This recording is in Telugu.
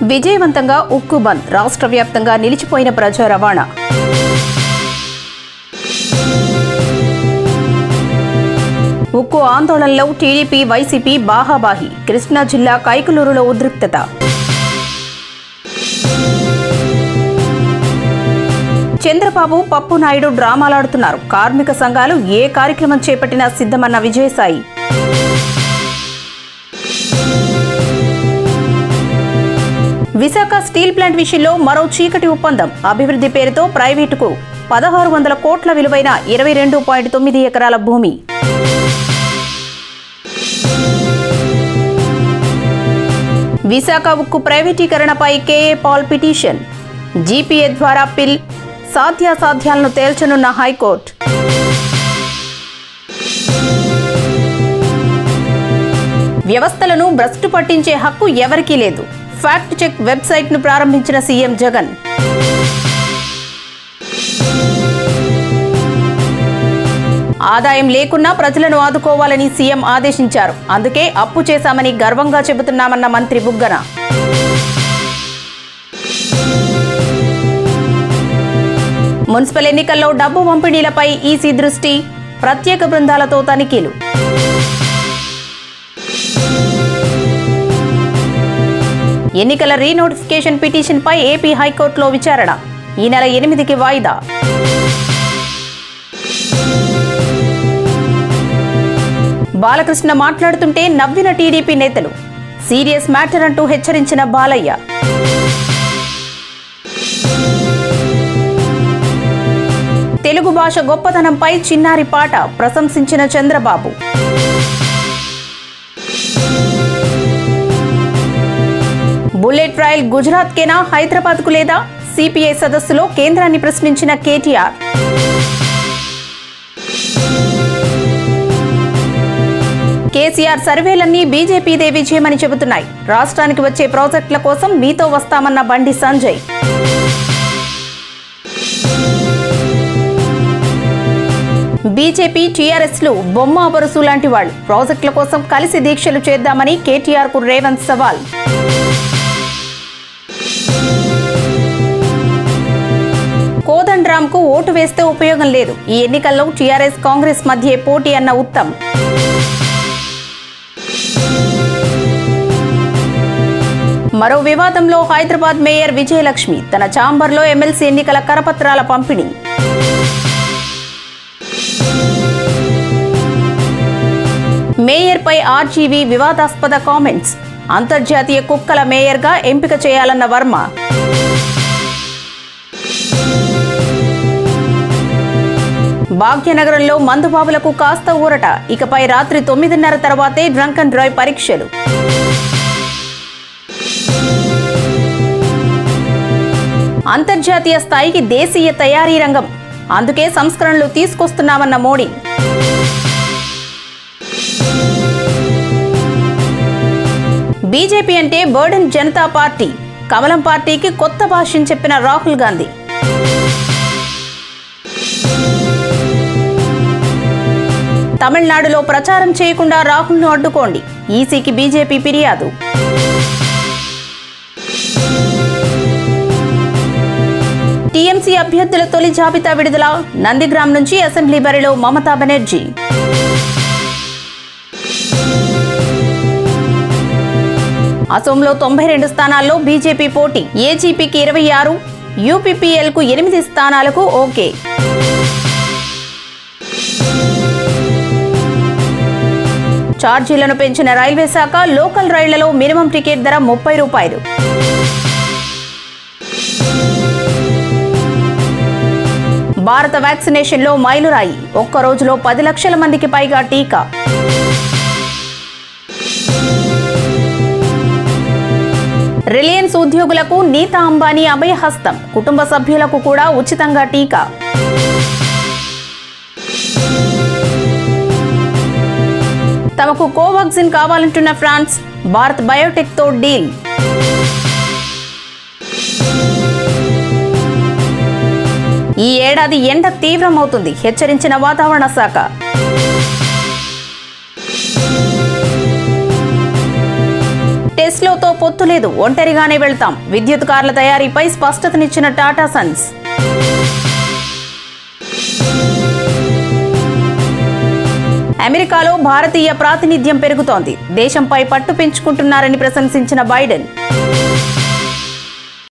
విజయవంతంగా ఉక్కు బంద్ రాష్ట్ర వ్యాప్తంగా నిలిచిపోయిన ప్రజా రవాణా ఉక్కు ఆందోళనలో టీడీపీ వైసీపీ బాహాబాహి కృష్ణా జిల్లా కైకలూరులో ఉద్రిక్తత చంద్రబాబు పప్పు నాయుడు డ్రామాలాడుతున్నారు కార్మిక సంఘాలు ఏ కార్యక్రమం చేపట్టినా సిద్ధమన్న విజయసాయి విశాఖ స్టీల్ ప్లాంట్ విషయంలో మరో చీకటి ఒప్పందం అభివృద్ధి పేరుతో ప్రైవేటుకు పదహారు వందల కోట్ల విలువైన ఇరవై రెండు పాయింట్ తొమ్మిది ఎకరాల భూమి విశాఖ ఉక్కు ప్రైవేటీకరణపై కేఏ పాల్ పిటిషన్ జీపీఏ ద్వారా పిల్ సాధ్యాసాధ్యాలను తేల్చనున్న హైకోర్టు వ్యవస్థలను భ్రష్టు పట్టించే హక్కు ఎవరికీ లేదు ఫ్యాక్ట్ చెక్ వెబ్సైట్ను ప్రారంభించిన సీఎం జగన్ ఆదాయం లేకున్నా ప్రజలను ఆదుకోవాలని సీఎం ఆదేశించారు అందుకే అప్పు చేశామని గర్వంగా చెబుతున్నామన్న మంత్రి బుగ్గన మున్సిపల్ ఎన్నికల్లో డబ్బు పంపిణీలపై ఈసీ దృష్టి ప్రత్యేక బృందాలతో తనిఖీలు ఎన్నికల రీనోటిఫికేషన్ పిటిషన్పై ఏపీ హైకోర్టులో విచారణ ఈ నెల ఎనిమిదికి వాయిదా బాలకృష్ణ మాట్లాడుతుంటే నవ్విన టీడీపీ నేతలు సీరియస్ మ్యాటర్ అంటూ హెచ్చరించిన బాలయ్య తెలుగు భాష గొప్పతనంపై చిన్నారి పాట ప్రశంసించిన చంద్రబాబు బుల్లెట్ ట్రయల్ గుజరాత్కేనా హైదరాబాద్కు లేదా సిపిఐ సదస్సులో కేంద్రాన్ని ప్రశ్నించిన కేటీఆర్ కేసీఆర్ సర్వేలన్నీ బీజేపీదే విజయమని చెబుతున్నాయి రాష్ట్రానికి వచ్చే ప్రాజెక్టుల కోసం మీతో వస్తామన్న బండి సంజయ్ బీజేపీ టీఆర్ఎస్లు బొమ్మ అబరుసు లాంటి వాళ్ళు ప్రాజెక్టుల కోసం కలిసి దీక్షలు చేద్దామని కేటీఆర్ కు రేవంత్ సవాల్ కోదండరామ్ కు ఓటు వేస్తే ఉపయోగం లేదు ఈ ఎన్నికల్లో టీఆర్ఎస్ కాంగ్రెస్ మధ్య పోటీ అన్న ఉత్తమ్ మరో వివాదంలో హైదరాబాద్ మేయర్ విజయలక్ష్మి తన ఛాంబర్లో ఎమ్మెల్సీ ఎన్నికల కరపత్రాల పంపిణీ మేయర్పై ఆర్జీవీ వివాదాస్పద కామెంట్స్ అంతర్జాతీయ కుక్కల మేయర్గా ఎంపిక చేయాలన్న వర్మ భాగ్యనగరంలో మందుబాబులకు కాస్త ఊరట ఇకపై రాత్రి తొమ్మిదిన్నర తర్వాతే డ్రంక్ అండ్ డ్రైవ్ పరీక్షలు అంతర్జాతీయ స్థాయికి దేశీయ తయారీ రంగం అందుకే సంస్కరణలు తీసుకొస్తున్నామన్న మోడీ బీజేపీ అంటే బర్డన్ జనతా పార్టీ కమలం పార్టీకి కొత్త భాష్యం చెప్పిన రాహుల్ గాంధీ తమిళనాడులో ప్రచారం చేయకుండా రాహుల్ను అడ్డుకోండి ఈసీకి బీజేపీ ఫిర్యాదు టీఎంసీ అభ్యర్థుల తొలి జాబితా విడుదల నందిగ్రామ్ నుంచి అసెంబ్లీ బరిలో మమతా బెనర్జీ అసోంలో తొంభై రెండు స్థానాల్లో బీజేపీ పోటీ ఏజీపీకి ఇరవై ఆరు యూపీపీఎల్కు ఎనిమిది స్థానాలకు ఓకే ఛార్జీలను పెంచిన రైల్వే శాఖ లోకల్ రైళ్లలో మినిమం టికెట్ ధర ముప్పై రూపాయలు భారత వ్యాక్సినేషన్లో మైలురాయి ఒక్క రోజులో పది లక్షల మందికి పైగా టీకా రిలయన్స్ ఉద్యోగులకు నీతా అంబానీ అభయహస్తం కుటుంబ సభ్యులకు కూడా ఉచితంగా టీకా తమకు కోవాక్సిన్ కావాలంటున్న ఫ్రాన్స్ భారత్ బయోటెక్ తో డీల్ ఈ ఏడాది ఎండ తీవ్రమవుతుంది హెచ్చరించిన వాతావరణ శాఖ టెస్లోతో పొత్తు లేదు ఒంటరిగానే వెళ్తాం విద్యుత్ కార్ల తయారీపై స్పష్టతనిచ్చిన టాటా సన్స్ అమెరికాలో భారతీయ ప్రాతినిధ్యం పెరుగుతోంది దేశంపై పట్టు పెంచుకుంటున్నారని ప్రశంసించిన బైడెన్